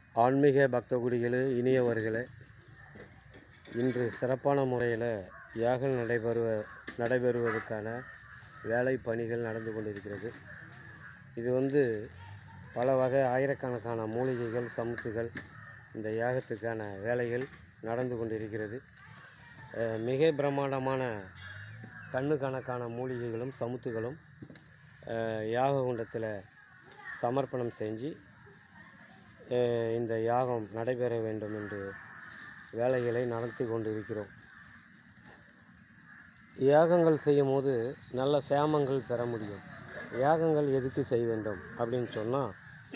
ஆன்மீக பக்த குடிகளே இனியவர்களே இன்று சிறப்பான முறையில் யாகம் நடைபெறுவ நடைபெறுவதற்கான வேலை பணிகள் நடந்து கொண்டிருக்கிறது இது வந்து பல வகை ஆயிரக்கணக்கான மூலிகைகள் சமுத்துகள் இந்த யாகத்துக்கான வேலைகள் நடந்து கொண்டிருக்கிறது அஹ் மிக பிரம்மாண்டமான கண்ணு கணக்கான மூலிகைகளும் சமுத்துகளும் அஹ் யாக குண்டத்தில் சமர்ப்பணம் செஞ்சு அஹ் இந்த யாகம் நடைபெற வேண்டும் என்று வேலைகளை நடத்தி கொண்டிருக்கிறோம் யாகங்கள் செய்யும் போது நல்ல சேமங்கள் பெற முடியும் யாகங்கள் எதுக்கு செய்ய வேண்டும் அப்படின்னு சொன்னால்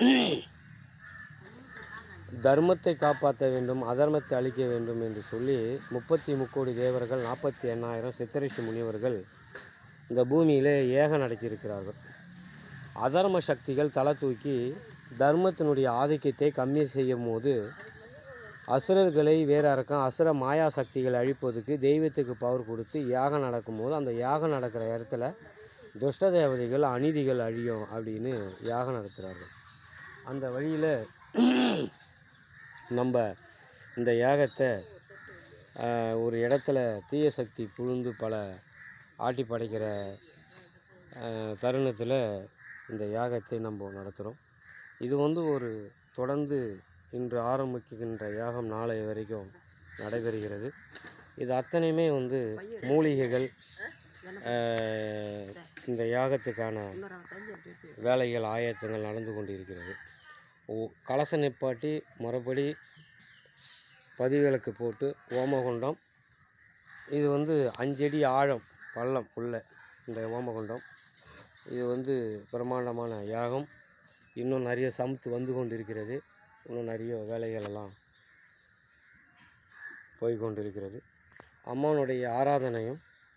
தர்மத்தை காப்பாற்ற வேண்டும் அதர்மத்தை அழிக்க வேண்டும் என்று சொல்லி முப்பத்தி முக்கோடி தேவர்கள் நாற்பத்தி எண்ணாயிரம் சித்தரிஷி முனிவர்கள் இந்த பூமியிலே ஏகம் நடத்தியிருக்கிறார்கள் அதர்ம சக்திகள் தலை தூக்கி தர்மத்தினுடைய ஆதிக்கத்தை கம்மி செய்யும் போது அசுரர்களை வேற இறக்கம் அசுர மாயா சக்திகளை அழிப்பதற்கு தெய்வத்துக்கு பவர் கொடுத்து யாகம் நடக்கும்போது அந்த யாகம் நடக்கிற இடத்துல துஷ்ட தேவதைகள் அநீதிகள் அழியும் அப்படின்னு யாகம் நடத்துகிறார்கள் அந்த வழியில் நம்ம இந்த யாகத்தை ஆஹ், ஒரு இடத்துல தீய சக்தி புழுந்து பல ஆட்டி படைக்கிற தருணத்தில் இந்த யாகத்தை நம்ம நடத்துகிறோம் இது வந்து ஒரு தொடர்ந்து இன்று ஆரம்பிக்கின்ற யாகம் நாளை வரைக்கும் நடைபெறுகிறது இது அத்தனையுமே வந்து மூலிகைகள் ஆஹ், இந்த யாகத்துக்கான வேலைகள் ஆயத்தங்கள் நடந்து கொண்டிருக்கிறது ஓ கலச நிப்பாட்டி மறுபடி பதிவிலக்கு போட்டு ஓமகுண்டம் இது வந்து அஞ்சடி ஆழம் பள்ளம் உள்ள இந்த ஓமகுண்டம் இது வந்து பிரம்மாண்டமான யாகம் இன்னும் நிறைய சமத்து வந்து கொண்டிருக்கிறது இன்னும் நிறைய வேலைகள் எல்லாம் போய் கொண்டிருக்கிறது அம்மானுடைய ஆராதனையும்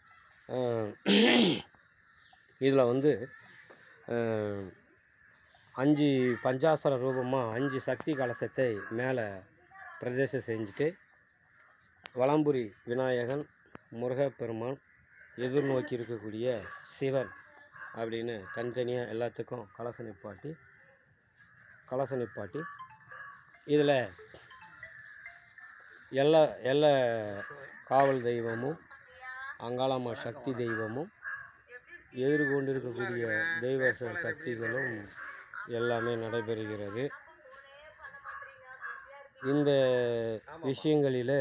இதில் வந்து ஆஹ், அஞ்சு பஞ்சாசர ரூபமாக அஞ்சு சக்தி கலசத்தை மேலே பிரதேசம் செஞ்சுட்டு வலம்புரி விநாயகன் முருகப்பெருமான் எதிர்நோக்கி இருக்கக்கூடிய சிவன் அப்படின்னு தனித்தனியாக எல்லாத்துக்கும் கலச நிப்பாட்டி கலச நிப்பாட்டி இதில் எல்லா எல்லா காவல் தெய்வமும் அங்காளம்மா சக்தி தெய்வமும் எதிர்கொண்டு இருக்கக்கூடிய தெய்வ ச- சக்திகளும் எல்லாமே நடைபெறுகிறது இந்த விஷயங்களில்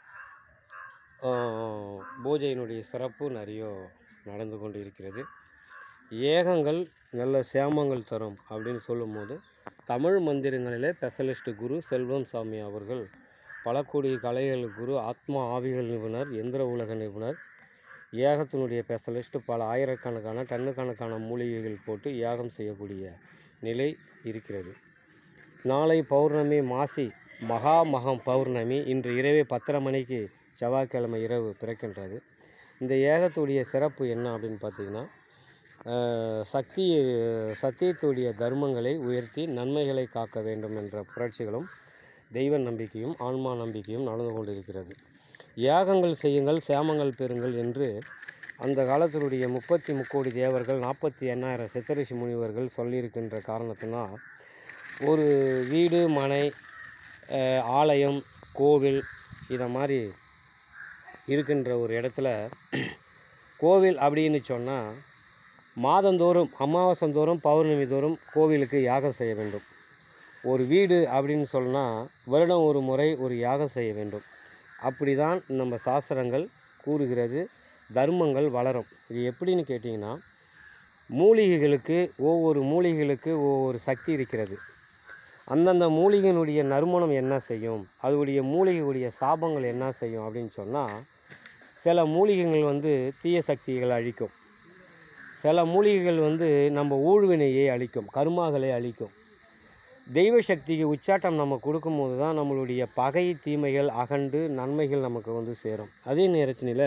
ஆஹ், பூஜையினுடைய சிறப்பு நிறைய நடந்து கொண்டு இருக்கிறது ஏகங்கள் நல்ல சேமங்கள் தரும் அப்படின்னு சொல்லும்போது தமிழ் மந்திரங்களிலே ஸ்பெஷலிஸ்ட் குரு செல்வம் சாமி அவர்கள் பல கோடி கலைகள் குரு ஆத்மா ஆவிகள் நிபுணர் எந்திர உலக நிபுணர் ஏகத்தினுடைய ஸ்பெஷலிஸ்ட் பல ஆயிரக்கணக்கான டன்னுக்கணக்கான மூலிகைகள் போட்டு யாகம் செய்யக்கூடிய நிலை இருக்கிறது நாளை பௌர்ணமி மாசி மகா மகம் பௌர்ணமி இன்று இரவே பத்தரை மணிக்கு செவ்வாய்க்கிழமை இரவு பிறக்கின்றது இந்த ஏகத்துடைய சிறப்பு என்ன அப்படின்னு பார்த்தீங்கன்னா ஆஹ், சக்தி சத்தியத்துடைய தர்மங்களை உயர்த்தி நன்மைகளை காக்க வேண்டும் என்ற புரட்சிகளும் தெய்வ நம்பிக்கையும் ஆன்மா நம்பிக்கையும் நடந்து கொண்டிருக்கிறது யாகங்கள் செய்யுங்கள் சேமங்கள் பெறுங்கள் என்று அந்த காலத்தினுடைய முப்பத்தி முக்கோடி தேவர்கள் நாற்பத்தி எண்ணாயிரம் சித்தரிசி முனிவர்கள் சொல்லியிருக்கின்ற காரணத்தினால் ஒரு வீடு மனை அஹ், ஆலயம் கோவில் இதை மாதிரி இருக்கின்ற ஒரு இடத்துல கோவில் அப்படின்னு சொன்னால் மாதந்தோறும் அமாவாசந்தோறும் பௌர்ணமி தோறும் கோவிலுக்கு யாகம் செய்ய வேண்டும் ஒரு வீடு அப்படின்னு சொன்னால் வருடம் ஒரு முறை ஒரு யாகம் செய்ய வேண்டும் அப்படி தான் நம்ம சாஸ்திரங்கள் கூறுகிறது தர்மங்கள் வளரும் இது எப்படின்னு கேட்டிங்கன்னா மூலிகைகளுக்கு ஒவ்வொரு மூலிகைகளுக்கு ஒவ்வொரு சக்தி இருக்கிறது அந்தந்த மூலிகையினுடைய நறுமணம் என்ன செய்யும் அதனுடைய மூலிகையுடைய சாபங்கள் என்ன செய்யும் அப்படின்னு சொன்னால் சில மூலிகைகள் வந்து தீய சக்திகளை அழிக்கும் சில மூலிகைகள் வந்து நம்ம ஊழ்வினையை அழிக்கும் கர்மாகளை அழிக்கும் தெய்வ சக்திக்கு உச்சாட்டம் நம்ம கொடுக்கும்போது தான் நம்மளுடைய பகை தீமைகள் அகண்டு நன்மைகள் நமக்கு வந்து சேரும் அதே நேரத்தினில்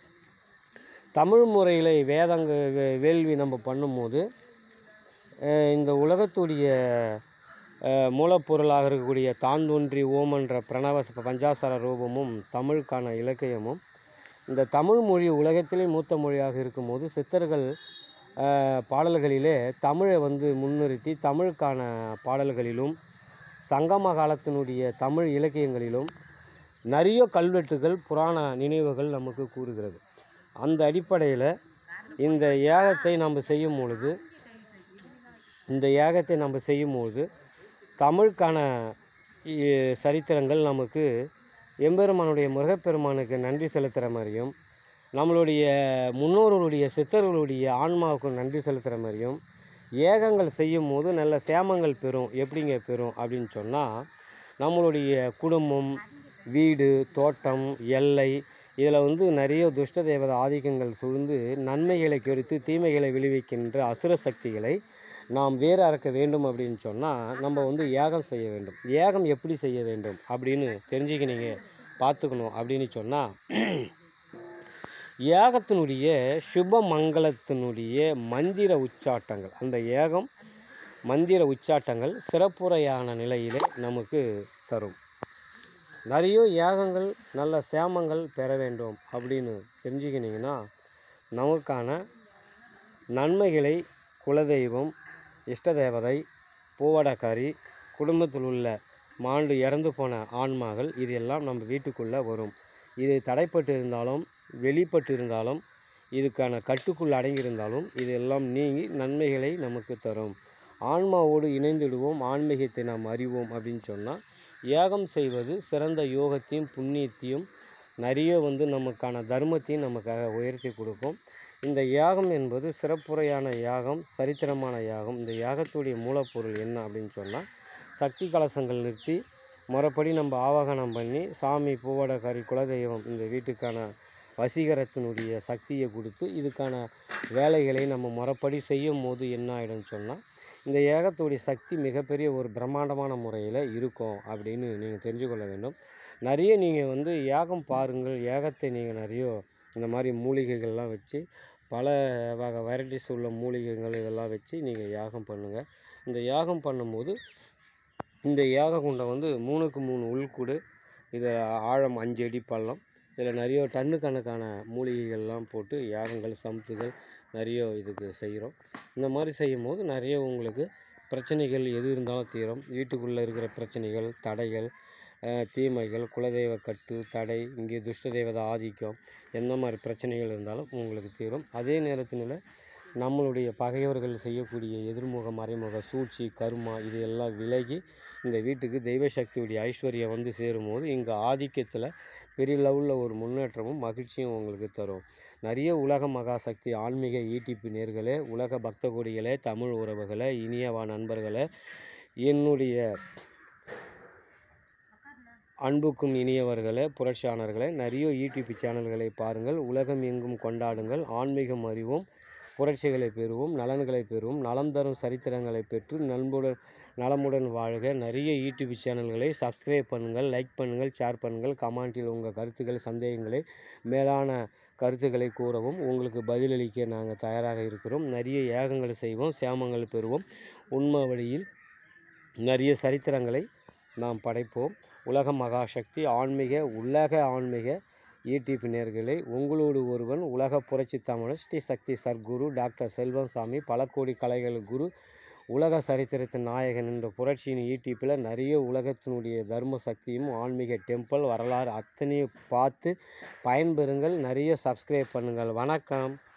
தமிழ் முறையில் வேதங்க வே- வேள்வி நம்ம பண்ணும்போது அஹ், இந்த உலகத்துடைய அஹ், மூலப்பொருளாக இருக்கக்கூடிய தான் தோன்றி ஓமன்ற பிரணவ ச- பஞ்சாசர ரூபமும் தமிழுக்கான இலக்கியமும் இந்த தமிழ் மொழி உலகத்திலே மூத்த மொழியாக இருக்கும்போது சித்தர்கள் அஹ், பாடல்களிலே தமிழை வந்து முன்னிறுத்தி தமிழுக்கான பாடல்களிலும் சங்கம காலத்தினுடைய தமிழ் இலக்கியங்களிலும் நிறைய கல்வெட்டுகள் புராண நினைவுகள் நமக்கு கூறுகிறது அந்த அடிப்படையில் இந்த யாகத்தை நம்ம செய்யும் பொழுது இந்த யாகத்தை நம்ம செய்யும் பொழுது தமிழுக்கான இ- சரித்திரங்கள் நமக்கு எம்பெருமானுடைய முருகப்பெருமானுக்கு நன்றி செலுத்துகிற மாதிரியும் நம்மளுடைய முன்னோர்களுடைய சித்தர்களுடைய ஆன்மாவுக்கு நன்றி செலுத்துகிற மாதிரியும் ஏகங்கள் செய்யும் போது நல்ல சேமங்கள் பெறும் எப்படிங்க பெறும் அப்படின்னு சொன்னால் நம்மளுடைய குடும்பம் வீடு தோட்டம் எல்லை இதில் வந்து நிறைய துஷ்ட தேவத ஆதிக்கங்கள் சூழ்ந்து நன்மைகளை கெடுத்து தீமைகளை விளைவிக்கின்ற அசுர சக்திகளை நாம் வேறு அறக்க வேண்டும் அப்படின்னு சொன்னால் நம்ம வந்து யாகம் செய்ய வேண்டும் யாகம் எப்படி செய்ய வேண்டும் அப்படின்னு தெரிஞ்சுக்கினீங்க பார்த்துக்கணும் அப்படின்னு சொன்னால் யாகத்தினுடைய சுப மங்களத்தினுடைய மந்திர உச்சாட்டங்கள் அந்த யாகம் மந்திர உச்சாட்டங்கள் சிறப்புரையான நிலையிலே நமக்கு தரும் நிறைய யாகங்கள் நல்ல சேமங்கள் பெற வேண்டும் அப்படின்னு தெரிஞ்சுக்கினீங்கன்னா நமக்கான நன்மைகளை குலதெய்வம் இஷ்ட தேவதை பூவடக்காரி குடும்பத்தில் உள்ள மாண்டு இறந்து போன ஆன்மாக்கள் இது எல்லாம் நம்ம வீட்டுக்குள்ளே வரும் இது தடைப்பட்டு இருந்தாலும் வெளிப்பட்டு இருந்தாலும் இதுக்கான கட்டுக்குள் அடங்கியிருந்தாலும் இது எல்லாம் நீங்கி நன்மைகளை நமக்கு தரும் ஆன்மாவோடு இணைந்திடுவோம் ஆன்மீகத்தை நாம் அறிவோம் அப்படின்னு சொன்னால் யாகம் செய்வது சிறந்த யோகத்தையும் புண்ணியத்தையும் நிறைய வந்து நமக்கான தர்மத்தையும் நமக்காக உயர்த்தி கொடுக்கும் இந்த யாகம் என்பது சிறப்புரையான யாகம் சரித்திரமான யாகம் இந்த யாகத்துடைய மூலப்பொருள் என்ன அப்படின்னு சொன்னால் சக்தி கலசங்கள் நிறுத்தி முறைப்படி நம்ம ஆவாகனம் பண்ணி சாமி பூவடக்காரி குலதெய்வம் இந்த வீட்டுக்கான வசீகரத்தினுடைய சக்தியை கொடுத்து இதுக்கான வேலைகளை நம்ம முறைப்படி செய்யும் போது என்ன ஆகிடும்னு சொன்னால் இந்த ஏகத்துடைய சக்தி மிகப்பெரிய ஒரு பிரம்மாண்டமான முறையில் இருக்கும் அப்படின்னு நீங்கள் தெரிஞ்சு கொள்ள வேண்டும் நிறைய நீங்கள் வந்து யாகம் பாருங்கள் யாகத்தை நீங்கள் நிறைய இந்த மாதிரி மூலிகைகள்லாம் வச்சு பல வகை வெரைட்டிஸ் உள்ள மூலிகைகள் இதெல்லாம் வச்சு நீங்கள் யாகம் பண்ணுங்கள் இந்த யாகம் பண்ணும்போது இந்த யாக குண்டம் வந்து மூணுக்கு மூணு உள்கூடு இது ஆழம் அஞ்சு அடி பள்ளம் இதில் நிறைய டன்னு கணக்கான மூலிகைகள்லாம் போட்டு யாகங்கள் சமுத்துகள் நிறைய இதுக்கு செய்கிறோம் இந்த மாதிரி செய்யும் போது நிறைய உங்களுக்கு பிரச்சனைகள் எது இருந்தாலும் தீரும் வீட்டுக்குள்ளே இருக்கிற பிரச்சனைகள் தடைகள் அஹ், தீமைகள் குலதெய்வ கட்டு தடை இங்கே துஷ்ட தேவதை ஆதிக்கம் எந்த மாதிரி பிரச்சனைகள் இருந்தாலும் உங்களுக்கு தீரும் அதே நேரத்தில் நம்மளுடைய பகைவர்கள் செய்யக்கூடிய எதிர்முக மறைமுக சூழ்ச்சி கர்மா இது எல்லாம் விலகி இந்த வீட்டுக்கு தெய்வ சக்தியுடைய ஐஸ்வர்யம் வந்து சேரும்போது இங்கே ஆதிக்கத்தில் பெரிய லெவலில் ஒரு முன்னேற்றமும் மகிழ்ச்சியும் உங்களுக்கு தரும் நிறைய உலக மகாசக்தி ஆன்மீக ஈட்டிப்பு நேர்களே உலக பக்த கொடிகளே தமிழ் உறவுகளே இனியவா நண்பர்களே என்னுடைய அன்புக்கும் இனியவர்களே புரட்சியாளர்களே நிறைய யூடியூப் சேனல்களை பாருங்கள் உலகம் எங்கும் கொண்டாடுங்கள் ஆன்மீகம் அறிவோம் புரட்சிகளை பெறுவோம் நலன்களை பெறுவோம் நலம் தரும் சரித்திரங்களை பெற்று நண்புடன் நலமுடன் வாழ்க நிறைய யூடியூப் சேனல்களை சப்ஸ்கிரைப் பண்ணுங்கள் லைக் பண்ணுங்கள் ஷேர் பண்ணுங்கள் கமெண்டில் உங்கள் கருத்துக்கள் சந்தேகங்களை மேலான கருத்துக்களை கூறவும் உங்களுக்கு பதிலளிக்க நாங்கள் தயாராக இருக்கிறோம் நிறைய யாகங்களை செய்வோம் சேமங்கள் பெறுவோம் உண்மை வழியில் நிறைய சரித்திரங்களை நாம் படைப்போம் உலக மகாசக்தி ஆன்மீக உலக ஆன்மீக யூடியூப் நேர்களை உங்களோடு ஒருவன் உலக புரட்சி தமிழர் ஸ்ரீ சக்தி சர்க்குரு டாக்டர் செல்வம் சாமி பல கோடி கலைகள் குரு உலக சரித்திரத்தின் நாயகன் என்ற புரட்சியின் யூடியூப்பில் நிறைய உலகத்தினுடைய தர்ம சக்தியும் ஆன்மீக டெம்பிள் வரலாறு அத்தனையும் பார்த்து பயன்பெறுங்கள் நிறைய சப்ஸ்கிரைப் பண்ணுங்கள் வணக்கம்